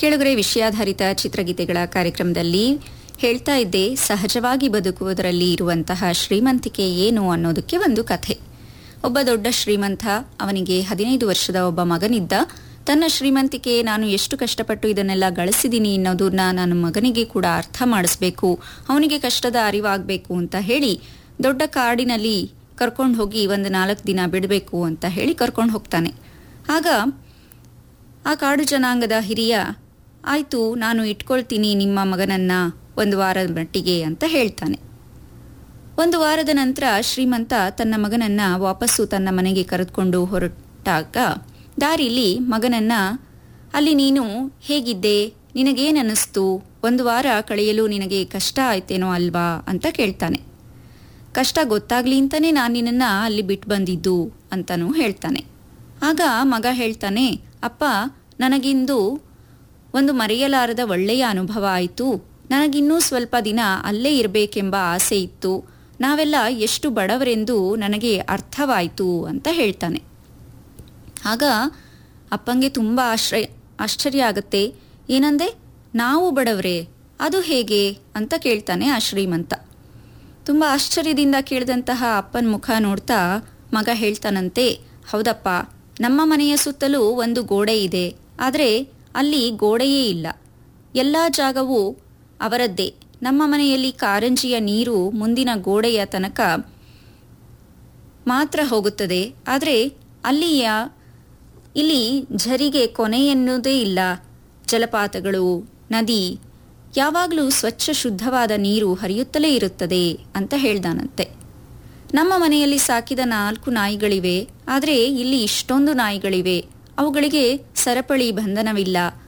ಕೆಳಗರೆ ವಿಷಯಾಧಾರಿತ ಚಿತ್ರಗೀತೆಗಳ ಕಾರ್ಯಕ್ರಮದಲ್ಲಿ ಹೇಳ್ತಾ ಇದ್ದೆ ಸಹಜವಾಗಿ ಬದುಕುವುದರಲ್ಲಿ ಇರುವಂತಹ ಶ್ರೀಮಂತಿಕೆ ಏನು ಅನ್ನೋದಕ್ಕೆ ಒಂದು ಕಥೆ ಒಬ್ಬ ದೊಡ್ಡ ಶ್ರೀಮಂತ ಅವನಿಗೆ ಹದಿನೈದು ವರ್ಷದ ಒಬ್ಬ ಮಗನಿದ್ದ ತನ್ನ ಶ್ರೀಮಂತಿಕೆ ನಾನು ಎಷ್ಟು ಕಷ್ಟಪಟ್ಟು ಇದನ್ನೆಲ್ಲ ಗಳಿಸಿದ್ದೀನಿ ಅನ್ನೋದನ್ನ ನನ್ನ ಮಗನಿಗೆ ಕೂಡ ಅರ್ಥ ಮಾಡಿಸ್ಬೇಕು ಅವನಿಗೆ ಕಷ್ಟದ ಅರಿವಾಗಬೇಕು ಅಂತ ಹೇಳಿ ದೊಡ್ಡ ಕಾಡಿನಲ್ಲಿ ಕರ್ಕೊಂಡು ಹೋಗಿ ಒಂದು ನಾಲ್ಕು ದಿನ ಬಿಡಬೇಕು ಅಂತ ಹೇಳಿ ಕರ್ಕೊಂಡು ಹೋಗ್ತಾನೆ ಆಗ ಆ ಕಾಡು ಜನಾಂಗದ ಹಿರಿಯ ಆಯಿತು ನಾನು ಇಟ್ಕೊಳ್ತೀನಿ ನಿಮ್ಮ ಮಗನನ್ನ ಒಂದು ವಾರದ ಮಟ್ಟಿಗೆ ಅಂತ ಹೇಳ್ತಾನೆ ಒಂದು ವಾರದ ನಂತರ ಶ್ರೀಮಂತ ತನ್ನ ಮಗನನ್ನ ವಾಪಸ್ಸು ತನ್ನ ಮನೆಗೆ ಕರೆದುಕೊಂಡು ಹೊರಟಾಗ ದಾರಿಲಿ ಮಗನನ್ನ ಅಲ್ಲಿ ನೀನು ಹೇಗಿದ್ದೆ ನಿನಗೇನನ್ನಿಸ್ತು ಒಂದು ವಾರ ಕಳೆಯಲು ನಿನಗೆ ಕಷ್ಟ ಆಯ್ತೇನೋ ಅಲ್ವಾ ಅಂತ ಕೇಳ್ತಾನೆ ಕಷ್ಟ ಗೊತ್ತಾಗ್ಲಿ ಅಂತಾನೆ ನಾನು ನಿನ್ನನ್ನು ಅಲ್ಲಿ ಬಿಟ್ಟು ಬಂದಿದ್ದು ಅಂತನೂ ಹೇಳ್ತಾನೆ ಆಗ ಮಗ ಹೇಳ್ತಾನೆ ಅಪ್ಪ ನನಗಿಂದು ಒಂದು ಮರೆಯಲಾರದ ಒಳ್ಳೆಯ ಅನುಭವ ಆಯಿತು ನನಗಿನ್ನೂ ಸ್ವಲ್ಪ ದಿನ ಅಲ್ಲೇ ಇರಬೇಕೆಂಬ ಆಸೆ ಇತ್ತು ನಾವೆಲ್ಲ ಎಷ್ಟು ಬಡವರೆಂದು ನನಗೆ ಅರ್ಥವಾಯಿತು ಅಂತ ಹೇಳ್ತಾನೆ ಆಗ ಅಪ್ಪಂಗೆ ತುಂಬ ಆಶ್ರಯ ಆಶ್ಚರ್ಯ ಆಗತ್ತೆ ಏನಂದೆ ನಾವು ಬಡವರೇ ಅದು ಹೇಗೆ ಅಂತ ಕೇಳ್ತಾನೆ ಆ ಶ್ರೀಮಂತ ತುಂಬ ಆಶ್ಚರ್ಯದಿಂದ ಕೇಳಿದಂತಹ ಅಪ್ಪನ ಮುಖ ನೋಡ್ತಾ ಮಗ ಹೇಳ್ತಾನಂತೆ ಹೌದಪ್ಪ ನಮ್ಮ ಮನೆಯ ಸುತ್ತಲೂ ಒಂದು ಗೋಡೆ ಇದೆ ಆದರೆ ಅಲ್ಲಿ ಗೋಡೆಯೇ ಇಲ್ಲ ಎಲ್ಲ ಜಾಗವೂ ಅವರದ್ದೇ ನಮ್ಮ ಮನೆಯಲ್ಲಿ ಕಾರಂಜಿಯ ನೀರು ಮುಂದಿನ ಗೋಡೆಯ ತನಕ ಮಾತ್ರ ಹೋಗುತ್ತದೆ ಆದರೆ ಅಲ್ಲಿಯ ಇಲ್ಲಿ ಝರಿಗೆ ಕೊನೆ ಎನ್ನುವುದೇ ಇಲ್ಲ ಜಲಪಾತಗಳು ನದಿ ಯಾವಾಗಲೂ ಸ್ವಚ್ಛ ಶುದ್ಧವಾದ ನೀರು ಹರಿಯುತ್ತಲೇ ಇರುತ್ತದೆ ಅಂತ ಹೇಳ್ದಾನಂತೆ ನಮ್ಮ ಮನೆಯಲ್ಲಿ ಸಾಕಿದ ನಾಲ್ಕು ನಾಯಿಗಳಿವೆ ಆದರೆ ಇಲ್ಲಿ ಇಷ್ಟೊಂದು ನಾಯಿಗಳಿವೆ ಅವುಗಳಿಗೆ ಸರಪಳಿ ಬಂಧನವಿಲ್ಲ